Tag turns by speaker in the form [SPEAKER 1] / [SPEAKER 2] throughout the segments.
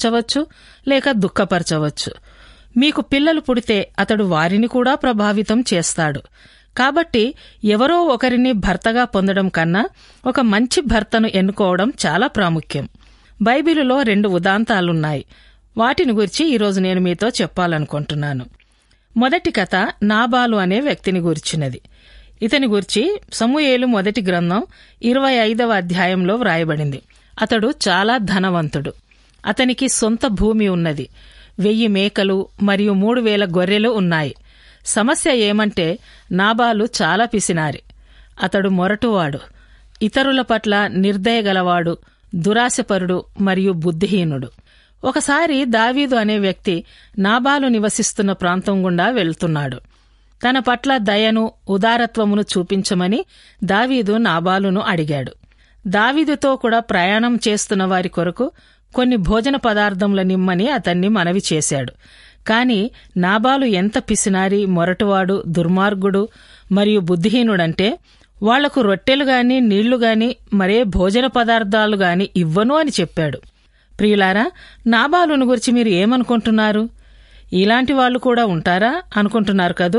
[SPEAKER 1] సంతోషపరచవచ్చు లేక దుఃఖపరచవచ్చు మీకు పిల్లలు పుడితే అతడు వారిని కూడా ప్రభావితం చేస్తాడు కాబట్టి ఎవరో ఒకరిని భర్తగా పొందడం కన్నా ఒక మంచి భర్తను ఎన్నుకోవడం చాలా ప్రాముఖ్యం బైబిలులో రెండు ఉదాంతాలున్నాయి వాటిని గురించి ఈరోజు నేను మీతో చెప్పాలనుకుంటున్నాను మొదటి కథ నాబాలు అనే వ్యక్తిని గురించినది ఇతని గురించి సమూయేలు మొదటి గ్రంథం ఇరవై ఐదవ అధ్యాయంలో వ్రాయబడింది అతడు చాలా ధనవంతుడు అతనికి సొంత భూమి ఉన్నది వెయ్యి మేకలు మరియు మూడు వేల గొర్రెలు ఉన్నాయి సమస్య ఏమంటే నాబాలు చాలా పిసినారి అతడు మొరటువాడు ఇతరుల పట్ల నిర్దయగలవాడు దురాశపరుడు మరియు బుద్ధిహీనుడు ఒకసారి దావీదు అనే వ్యక్తి నాబాలు నివసిస్తున్న ప్రాంతం గుండా వెళ్తున్నాడు తన పట్ల దయను ఉదారత్వమును చూపించమని దావీదు నాబాలును అడిగాడు దావీదుతో కూడా ప్రయాణం చేస్తున్న వారి కొరకు కొన్ని భోజన పదార్థముల నిమ్మని అతన్ని మనవి చేశాడు కాని నాబాలు ఎంత పిసినారి మొరటువాడు దుర్మార్గుడు మరియు బుద్ధిహీనుడంటే వాళ్లకు రొట్టెలు గాని నీళ్లు గాని మరే భోజన పదార్థాలు గాని ఇవ్వను అని చెప్పాడు ప్రియులారా నాబాలును గురించి మీరు ఏమనుకుంటున్నారు ఇలాంటి వాళ్ళు కూడా ఉంటారా అనుకుంటున్నారు కదూ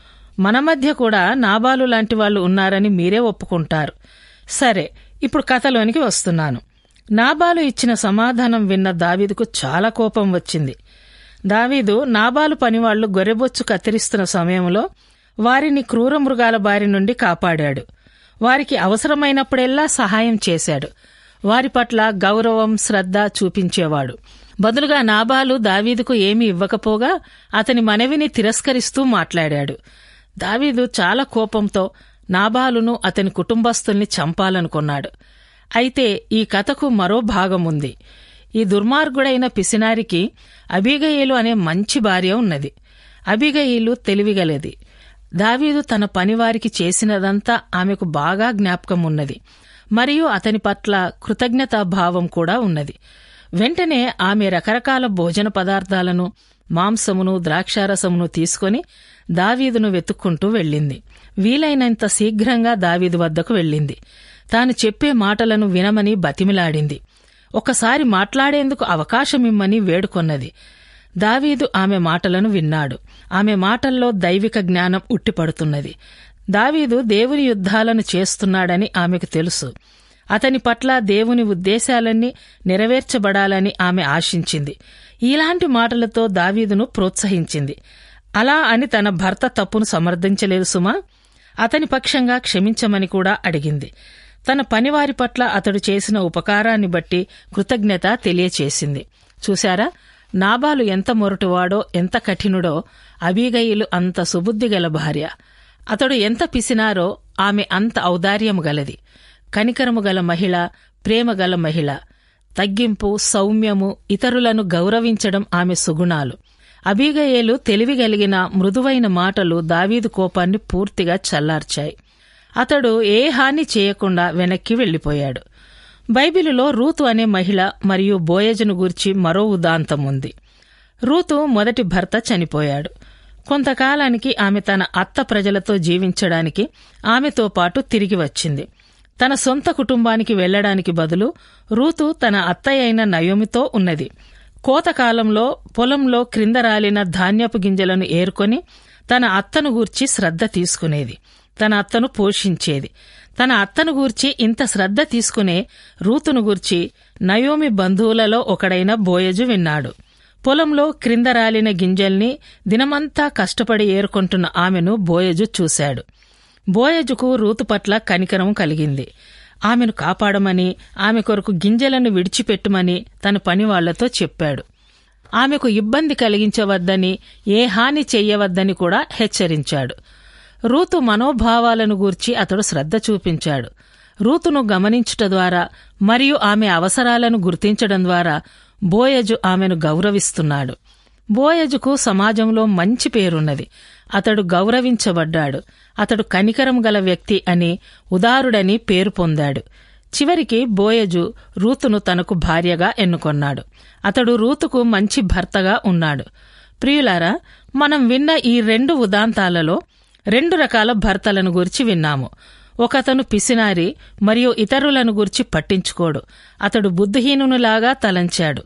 [SPEAKER 1] మన మధ్య కూడా నాబాలు లాంటి వాళ్ళు ఉన్నారని మీరే ఒప్పుకుంటారు సరే ఇప్పుడు కథలోనికి వస్తున్నాను నాబాలు ఇచ్చిన సమాధానం విన్న దావీదుకు చాలా కోపం వచ్చింది దావీదు నాబాలు పనివాళ్లు గొర్రెబొచ్చు కత్తిరిస్తున్న సమయంలో వారిని క్రూర మృగాల బారి నుండి కాపాడాడు వారికి అవసరమైనప్పుడెల్లా సహాయం చేశాడు వారి పట్ల గౌరవం శ్రద్ధ చూపించేవాడు బదులుగా నాబాలు దావీదుకు ఏమీ ఇవ్వకపోగా అతని మనవిని తిరస్కరిస్తూ మాట్లాడాడు దావీదు చాలా కోపంతో నాబాలును అతని కుటుంబస్తుల్ని చంపాలనుకున్నాడు అయితే ఈ కథకు మరో భాగం ఉంది ఈ దుర్మార్గుడైన పిసినారికి అబిగయిలు అనే మంచి భార్య ఉన్నది అబిగయిలు తెలివిగలది దావీదు తన పనివారికి చేసినదంతా ఆమెకు బాగా జ్ఞాపకం ఉన్నది మరియు అతని పట్ల కృతజ్ఞతాభావం కూడా ఉన్నది వెంటనే ఆమె రకరకాల భోజన పదార్థాలను మాంసమును ద్రాక్షారసమును తీసుకొని దావీదును వెతుక్కుంటూ వెళ్ళింది వీలైనంత శీఘ్రంగా దావీదు వద్దకు వెళ్ళింది తాను చెప్పే మాటలను వినమని బతిమిలాడింది ఒకసారి మాట్లాడేందుకు అవకాశమిమ్మని వేడుకొన్నది దావీదు ఆమె మాటలను విన్నాడు ఆమె మాటల్లో దైవిక జ్ఞానం ఉట్టిపడుతున్నది దావీదు దేవుని యుద్ధాలను చేస్తున్నాడని ఆమెకు తెలుసు అతని పట్ల దేవుని ఉద్దేశాలన్నీ నెరవేర్చబడాలని ఆమె ఆశించింది ఇలాంటి మాటలతో దావీదును ప్రోత్సహించింది అలా అని తన భర్త తప్పును సమర్థించలేదు సుమా అతని పక్షంగా క్షమించమని కూడా అడిగింది తన పనివారి పట్ల అతడు చేసిన ఉపకారాన్ని బట్టి కృతజ్ఞత తెలియచేసింది చూశారా నాబాలు ఎంత మొరటువాడో ఎంత కఠినుడో అబీగయిలు అంత సుబుద్ధిగల భార్య అతడు ఎంత పిసినారో ఆమె అంత ఔదార్యము గలది కనికరము గల మహిళ ప్రేమ గల మహిళ తగ్గింపు సౌమ్యము ఇతరులను గౌరవించడం ఆమె సుగుణాలు అబీగయేలు తెలివిగలిగిన మృదువైన మాటలు దావీదు కోపాన్ని పూర్తిగా చల్లార్చాయి అతడు ఏ హాని చేయకుండా వెనక్కి వెళ్లిపోయాడు బైబిలులో రూతు అనే మహిళ మరియు బోయజను గూర్చి మరో ఉదాంతం ఉంది రూతు మొదటి భర్త చనిపోయాడు కొంతకాలానికి ఆమె తన అత్త ప్రజలతో జీవించడానికి ఆమెతో పాటు తిరిగి వచ్చింది తన సొంత కుటుంబానికి వెళ్లడానికి బదులు రూతు తన అత్తయ్య అయిన నయోమితో ఉన్నది కోతకాలంలో పొలంలో క్రింద రాలిన ధాన్యపు గింజలను ఏరుకొని తన అత్తను గూర్చి శ్రద్ధ తీసుకునేది తన అత్తను పోషించేది తన అత్తను గూర్చి ఇంత శ్రద్ధ తీసుకునే రూతును గూర్చి నయోమి బంధువులలో ఒకడైన బోయజు విన్నాడు పొలంలో క్రింద రాలిన గింజల్ని దినమంతా కష్టపడి ఏరుకుంటున్న ఆమెను బోయజు చూశాడు బోయజుకు రూతు పట్ల కనికరం కలిగింది ఆమెను కాపాడమని ఆమె కొరకు గింజలను విడిచిపెట్టుమని తన పనివాళ్లతో చెప్పాడు ఆమెకు ఇబ్బంది కలిగించవద్దని ఏ హాని చెయ్యవద్దని కూడా హెచ్చరించాడు రూతు మనోభావాలను గూర్చి అతడు శ్రద్ధ చూపించాడు రూతును గమనించుట ద్వారా మరియు ఆమె అవసరాలను గుర్తించడం ద్వారా బోయజు ఆమెను గౌరవిస్తున్నాడు బోయజుకు సమాజంలో మంచి పేరున్నది అతడు గౌరవించబడ్డాడు అతడు కనికరం గల వ్యక్తి అని ఉదారుడని పేరు పొందాడు చివరికి బోయజు రూతును తనకు భార్యగా ఎన్నుకొన్నాడు అతడు రూతుకు మంచి భర్తగా ఉన్నాడు ప్రియులారా మనం విన్న ఈ రెండు ఉదాంతాలలో రెండు రకాల భర్తలను గురించి విన్నాము ఒకతను పిసినారి మరియు ఇతరులను గురించి పట్టించుకోడు అతడు బుద్ధిహీనునిలాగా తలంచాడు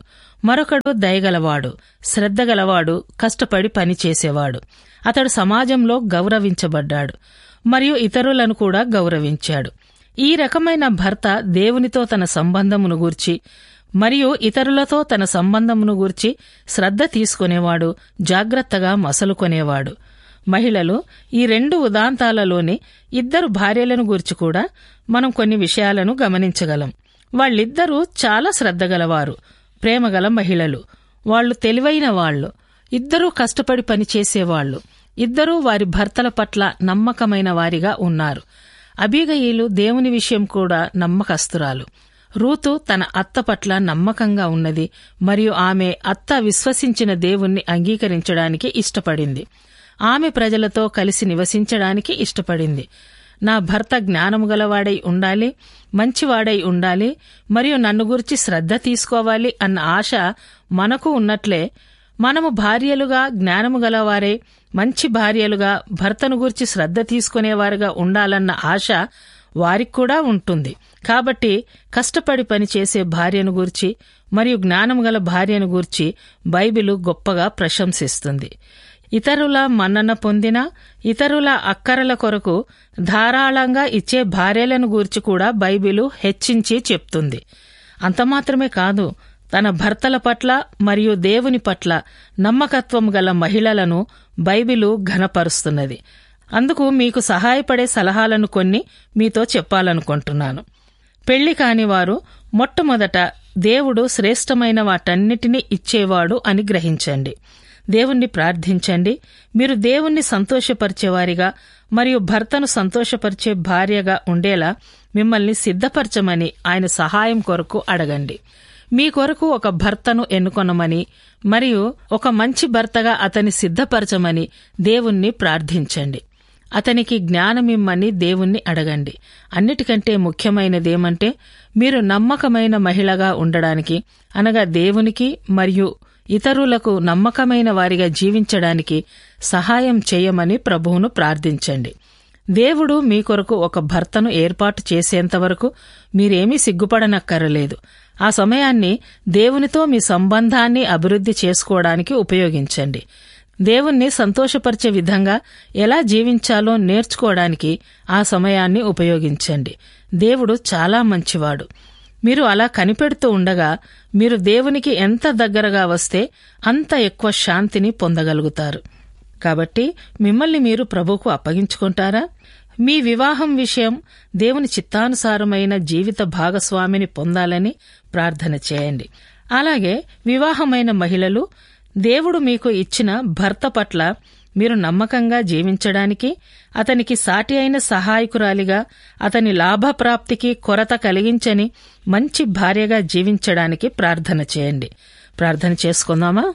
[SPEAKER 1] మరొకడు దయగలవాడు శ్రద్ధగలవాడు కష్టపడి పనిచేసేవాడు అతడు సమాజంలో గౌరవించబడ్డాడు మరియు ఇతరులను కూడా గౌరవించాడు ఈ రకమైన భర్త దేవునితో తన సంబంధమును గూర్చి మరియు ఇతరులతో తన సంబంధమును గూర్చి శ్రద్ధ తీసుకునేవాడు జాగ్రత్తగా మసలుకొనేవాడు మహిళలు ఈ రెండు ఉదాంతాలలోని ఇద్దరు భార్యలను గూర్చి కూడా మనం కొన్ని విషయాలను గమనించగలం వాళ్ళిద్దరూ చాలా శ్రద్ధగలవారు ప్రేమగల మహిళలు వాళ్ళు తెలివైన వాళ్ళు ఇద్దరూ కష్టపడి పనిచేసేవాళ్లు ఇద్దరూ వారి భర్తల పట్ల నమ్మకమైన వారిగా ఉన్నారు అబీగయిలు దేవుని విషయం కూడా నమ్మకస్తురాలు రూతు తన అత్త పట్ల నమ్మకంగా ఉన్నది మరియు ఆమె అత్త విశ్వసించిన దేవుణ్ణి అంగీకరించడానికి ఇష్టపడింది ఆమె ప్రజలతో కలిసి నివసించడానికి ఇష్టపడింది నా భర్త జ్ఞానము గలవాడై ఉండాలి మంచివాడై ఉండాలి మరియు నన్ను గురించి శ్రద్ధ తీసుకోవాలి అన్న ఆశ మనకు ఉన్నట్లే మనము భార్యలుగా జ్ఞానము గలవారే మంచి భార్యలుగా భర్తను గూర్చి శ్రద్ధ తీసుకునేవారుగా ఉండాలన్న ఆశ వారికి కూడా ఉంటుంది కాబట్టి కష్టపడి పనిచేసే భార్యను గూర్చి మరియు జ్ఞానము గల భార్యను గూర్చి బైబిలు గొప్పగా ప్రశంసిస్తుంది ఇతరుల మన్నన పొందిన ఇతరుల అక్కరల కొరకు ధారాళంగా ఇచ్చే భార్యలను గూర్చి కూడా బైబిలు హెచ్చించి చెప్తుంది అంతమాత్రమే కాదు తన భర్తల పట్ల మరియు దేవుని పట్ల నమ్మకత్వం గల మహిళలను బైబిలు ఘనపరుస్తున్నది అందుకు మీకు సహాయపడే సలహాలను కొన్ని మీతో చెప్పాలనుకుంటున్నాను పెళ్లి కాని వారు మొట్టమొదట దేవుడు శ్రేష్టమైన వాటన్నిటినీ ఇచ్చేవాడు అని గ్రహించండి దేవుణ్ణి ప్రార్థించండి మీరు దేవుణ్ణి సంతోషపరిచేవారిగా మరియు భర్తను సంతోషపరిచే భార్యగా ఉండేలా మిమ్మల్ని సిద్ధపరచమని ఆయన సహాయం కొరకు అడగండి మీ కొరకు ఒక భర్తను ఎన్నుకొనమని మరియు ఒక మంచి భర్తగా అతని సిద్ధపరచమని దేవుణ్ణి ప్రార్థించండి అతనికి జ్ఞానమిమ్మని దేవుణ్ణి అడగండి అన్నిటికంటే ముఖ్యమైనదేమంటే మీరు నమ్మకమైన మహిళగా ఉండడానికి అనగా దేవునికి మరియు ఇతరులకు నమ్మకమైన వారిగా జీవించడానికి సహాయం చేయమని ప్రభువును ప్రార్థించండి దేవుడు మీ కొరకు ఒక భర్తను ఏర్పాటు చేసేంతవరకు మీరేమీ సిగ్గుపడనక్కరలేదు ఆ సమయాన్ని దేవునితో మీ సంబంధాన్ని అభివృద్ధి చేసుకోవడానికి ఉపయోగించండి దేవుణ్ణి సంతోషపరిచే విధంగా ఎలా జీవించాలో నేర్చుకోవడానికి ఆ సమయాన్ని ఉపయోగించండి దేవుడు చాలా మంచివాడు మీరు అలా కనిపెడుతూ ఉండగా మీరు దేవునికి ఎంత దగ్గరగా వస్తే అంత ఎక్కువ శాంతిని పొందగలుగుతారు కాబట్టి మిమ్మల్ని మీరు ప్రభువుకు అప్పగించుకుంటారా మీ వివాహం విషయం దేవుని చిత్తానుసారమైన జీవిత భాగస్వామిని పొందాలని ప్రార్థన చేయండి అలాగే వివాహమైన మహిళలు దేవుడు మీకు ఇచ్చిన భర్త పట్ల మీరు నమ్మకంగా జీవించడానికి అతనికి సాటి అయిన సహాయకురాలిగా అతని లాభప్రాప్తికి కొరత కలిగించని మంచి భార్యగా జీవించడానికి ప్రార్థన చేయండి ప్రార్థన చేసుకుందామా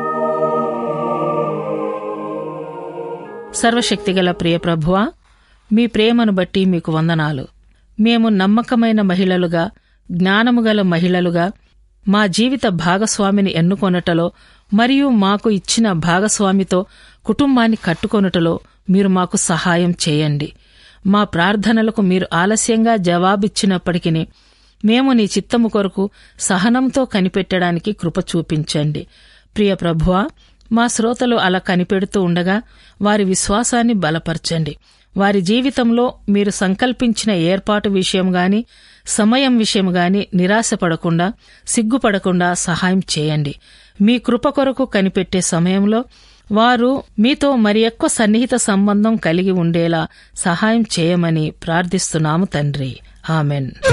[SPEAKER 1] సర్వశక్తిగల ప్రియ ప్రభువా మీ ప్రేమను బట్టి మీకు వందనాలు మేము నమ్మకమైన మహిళలుగా జ్ఞానము గల మహిళలుగా మా జీవిత భాగస్వామిని ఎన్నుకొనుటలో మరియు మాకు ఇచ్చిన భాగస్వామితో కుటుంబాన్ని కట్టుకొనుటలో మీరు మాకు సహాయం చేయండి మా ప్రార్థనలకు మీరు ఆలస్యంగా జవాబిచ్చినప్పటికీ మేము నీ చిత్తము కొరకు సహనంతో కనిపెట్టడానికి కృప చూపించండి ప్రియ ప్రభువా మా శ్రోతలు అలా కనిపెడుతూ ఉండగా వారి విశ్వాసాన్ని బలపరచండి వారి జీవితంలో మీరు సంకల్పించిన ఏర్పాటు విషయం గాని సమయం విషయం గాని నిరాశపడకుండా సిగ్గుపడకుండా సహాయం చేయండి మీ కృప కొరకు కనిపెట్టే సమయంలో వారు మీతో మరి ఎక్కువ సన్నిహిత సంబంధం కలిగి ఉండేలా సహాయం చేయమని ప్రార్థిస్తున్నాము తండ్రి ఆమెన్